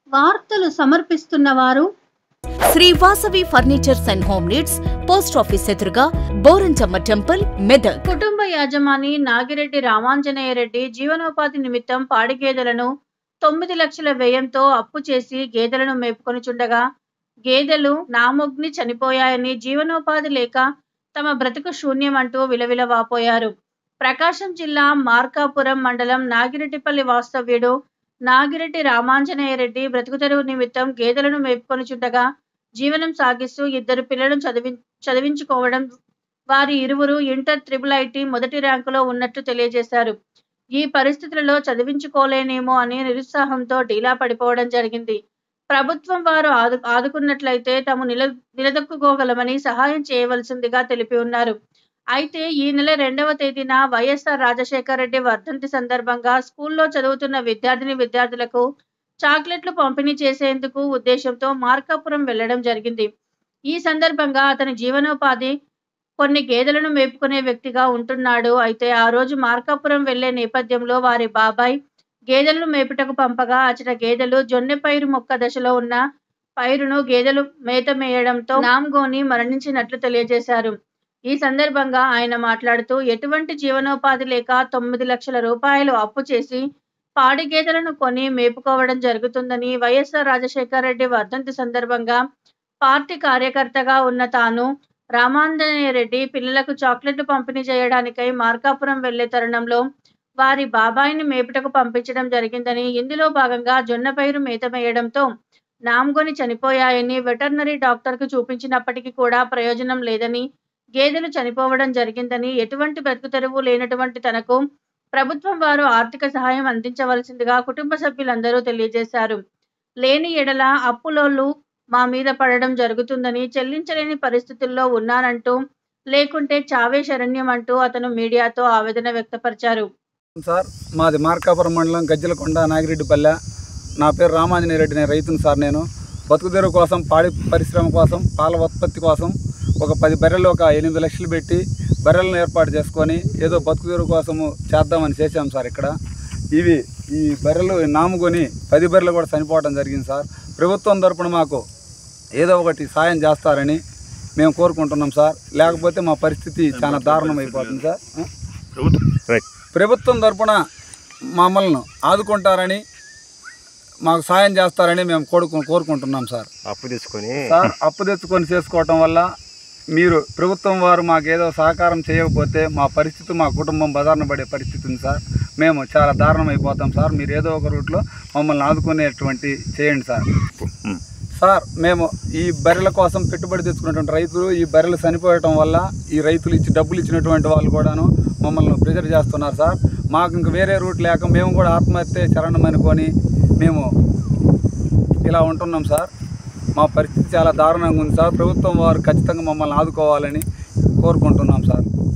వార్తలు సమర్పిస్తున్న వారు Sri Vasavi furnitures and home needs post office ఎదురుగా బోరంచమ్మ టెంపుల్ మెదక్ కుటుంబ యాజమాని నాగిరెడ్డి రామాంజనేయ రెడ్డి జీవనోపాధి నిమిత్తం పాడి గేదెలను తొమ్మిది లక్షల వ్యయంతో అప్పు చేసి గేదెలను మేపుకొనిచుండగా గేదెలు నామొగ్ని చనిపోయాయని జీవనోపాధి లేక తమ బ్రతుకు శూన్యమంటూ విలవిలవాపోయారు ప్రకాశం జిల్లా మార్కాపురం మండలం నాగిరెడ్డిపల్లి వాస్తవ్యుడు నాగిరెడ్డి రామాంజనేయ రెడ్డి బ్రతుకు తెరువు నిమిత్తం గేదెలను మేపుకొనిచుండగా జీవనం సాగిస్తూ ఇద్దరు పిల్లలను చదివి చదివించుకోవడం వారి ఇరువురు ఇంటర్ త్రిబుల్ ఐటీ మొదటి ర్యాంకులో ఉన్నట్టు తెలియజేశారు ఈ పరిస్థితులలో చదివించుకోలేనేమో అని నిరుత్సాహంతో డీలా పడిపోవడం జరిగింది ప్రభుత్వం వారు ఆదు ఆదుకున్నట్లయితే తాము నిల నిలదొక్కుకోగలమని సహాయం చేయవలసిందిగా తెలిపి ఉన్నారు అయితే ఈ నెల రెండవ తేదీన వైఎస్ఆర్ రాజశేఖర రెడ్డి వర్ధంతి సందర్భంగా స్కూల్లో చదువుతున్న విద్యార్థిని విద్యార్థులకు చాక్లెట్లు పంపిణీ చేసేందుకు ఉద్దేశంతో మార్కాపురం వెళ్లడం జరిగింది ఈ సందర్భంగా అతని జీవనోపాధి కొన్ని గేదెలను మేపుకునే వ్యక్తిగా ఉంటున్నాడు అయితే ఆ రోజు మార్కాపురం వెళ్లే నేపథ్యంలో వారి బాబాయ్ గేదెలను మేపుటకు పంపగా అచట గేదెలు జొన్నె పైరు మొక్క దశలో ఉన్న పైరును గేదెలు మేత మేయడంతో నామ్గోని మరణించినట్లు తెలియజేశారు ఈ సందర్భంగా ఆయన మాట్లాడుతూ ఎటువంటి జీవనోపాధి లేక తొమ్మిది లక్షల రూపాయలు అప్పు చేసి పాడి గేదెలను కొని మేపుకోవడం జరుగుతుందని వైఎస్ఆర్ రాజశేఖర రెడ్డి వర్ధంతి సందర్భంగా పార్టీ కార్యకర్తగా ఉన్న తాను రామాంజనేయ రెడ్డి పిల్లలకు చాక్లెట్లు పంపిణీ చేయడానికై మార్కాపురం వెళ్లే తరుణంలో వారి బాబాయిని మేపుటకు పంపించడం జరిగిందని ఇందులో భాగంగా జొన్న పైరు మేత మేయడంతో నామ్గొని చనిపోయాయని వెటర్నరీ డాక్టర్కు చూపించినప్పటికీ కూడా ప్రయోజనం లేదని గేదెలు చనిపోవడం జరిగిందని ఎటువంటి బ్రతుకు తెరువు లేనటువంటి తనకు ప్రభుత్వం వారు ఆర్థిక సహాయం అందించవలసిందిగా కుటుంబ సభ్యులందరూ తెలియజేశారు లేని ఎడల అప్పులోళ్ళు మా మీద పడడం జరుగుతుందని చెల్లించలేని పరిస్థితుల్లో ఉన్నానంటూ లేకుంటే చావే శరణ్యం అంటూ అతను మీడియాతో ఆవేదన వ్యక్తపరిచారు సార్ మాది మార్కాపురం మండలం గజ్జలకొండ నాగిరెడ్డిపల్లె నా పేరు రామాంజనేయ రెడ్డి నేను రైతును సార్ నేను బతుకుదెరువు కోసం పాడి పరిశ్రమ కోసం పాల ఉత్పత్తి కోసం ఒక పది బర్రెలు ఒక ఎనిమిది లక్షలు పెట్టి బర్రెలను ఏర్పాటు చేసుకొని ఏదో బతుకుదెరువు కోసము చేద్దామని చేశాం సార్ ఇక్కడ ఇవి ఈ బర్రెలు నాముకొని పది బర్రెలు కూడా చనిపోవడం జరిగింది సార్ ప్రభుత్వం తరపున మాకు ఏదో ఒకటి సాయం చేస్తారని మేము కోరుకుంటున్నాం సార్ లేకపోతే మా పరిస్థితి చాలా దారుణం అయిపోతుంది సార్ ప్రభుత్వం తరపున మమ్మల్ని ఆదుకుంటారని మాకు సాయం చేస్తారని మేము కోరుకు కోరుకుంటున్నాం సార్ అప్పు తీసుకొని సార్ అప్పు తెచ్చుకొని చేసుకోవటం వల్ల మీరు ప్రభుత్వం వారు మాకు ఏదో సహకారం చేయకపోతే మా పరిస్థితి మా కుటుంబం బదారణ పడే పరిస్థితి ఉంది సార్ మేము చాలా దారుణం అయిపోతాం సార్ మీరు ఏదో ఒక రూట్లో మమ్మల్ని ఆదుకునేటువంటి చేయండి సార్ ఉమ్. సార్ మేము ఈ బర్రెల కోసం పెట్టుబడి తెచ్చుకున్నటువంటి రైతులు ఈ బర్రెలు చనిపోవటం వల్ల ఈ రైతులు ఇచ్చి డబ్బులు ఇచ్చినటువంటి వాళ్ళు కూడాను మమ్మల్ని ప్రెజర్ చేస్తున్నారు సార్ మాకు ఇంక వేరే రూట్ లేక మేము కూడా ఆత్మహత్య శరణం అనుకొని మేము ఇలా ఉంటున్నాం సార్ మా పరిస్థితి చాలా దారుణంగా ఉంది సార్ ప్రభుత్వం వారు ఖచ్చితంగా మమ్మల్ని ఆదుకోవాలని కోరుకుంటున్నాం సార్